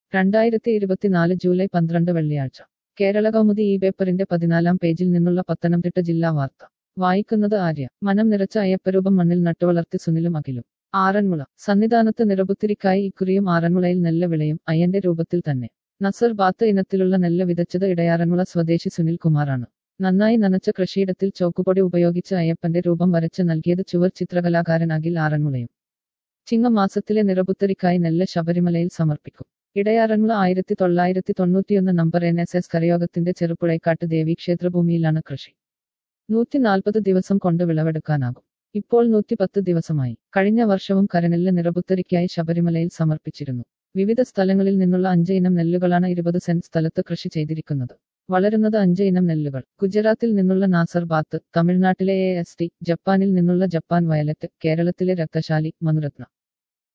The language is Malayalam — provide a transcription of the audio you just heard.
രണ്ടായിരത്തി ഇരുപത്തിനാല് ജൂലൈ പന്ത്രണ്ട് വെള്ളിയാഴ്ച കേരള കൗമുദി ഈ പേപ്പറിന്റെ പതിനാലാം പേജിൽ നിന്നുള്ള പത്തനംതിട്ട ജില്ലാ വാർത്ത വായിക്കുന്നത് ആര്യ മനം നിറച്ച അയ്യപ്പരൂപം മണ്ണിൽ നട്ടുവളർത്തി സുനിലും അഖിലും ആറന്മുള സന്നിധാനത്ത് നിറപുത്തിരിക്കായി ഇക്കുറിയും ആറന്മുളയിൽ നെല്ല് വിളയും അയ്യന്റെ രൂപത്തിൽ തന്നെ നസർ ബാത്ത് ഇനത്തിലുള്ള നെല്ല് വിതച്ചത് ഇടയാറന്മുള സ്വദേശി സുനിൽ കുമാറാണ് നന്നായി നനച്ച കൃഷിയിടത്തിൽ ചോക്കുപൊടി ഉപയോഗിച്ച് അയ്യപ്പന്റെ രൂപം വരച്ച് നൽകിയത് ചുവർ ചിത്രകലാകാരൻ അഖിൽ ആറന്മുളയും ചിങ്ങമാസത്തിലെ നിറപുത്തരിക്കായി നെല്ല് ശബരിമലയിൽ സമർപ്പിക്കും ഇടയാറന്മുള ആയിരത്തി തൊള്ളായിരത്തി തൊണ്ണൂറ്റിയൊന്ന് നമ്പർ എൻ എസ് എസ് കരയോഗത്തിന്റെ ചെറുപുഴയ്ക്കാട്ട് ദേവി ക്ഷേത്രഭൂമിയിലാണ് കൃഷി നൂറ്റി നാൽപ്പത് ദിവസം കൊണ്ട് വിളവെടുക്കാനാകും ഇപ്പോൾ നൂറ്റിപ്പത്ത് ദിവസമായി കഴിഞ്ഞ വർഷവും കരനെല്ല് നിറപുത്തരിക്കായി ശബരിമലയിൽ സമർപ്പിച്ചിരുന്നു വിവിധ സ്ഥലങ്ങളിൽ നിന്നുള്ള അഞ്ച് ഇനം നെല്ലുകളാണ് ഇരുപത് സെന്റ് സ്ഥലത്ത് കൃഷി ചെയ്തിരിക്കുന്നത് വളരുന്നത് അഞ്ച് ഇനം നെല്ലുകൾ ഗുജറാത്തിൽ നിന്നുള്ള നാസർ ബാത്ത് തമിഴ്നാട്ടിലെ എ എസ് ടി ജപ്പാനിൽ നിന്നുള്ള ജപ്പാൻ വയലറ്റ് കേരളത്തിലെ രക്തശാലി മനുരത്ന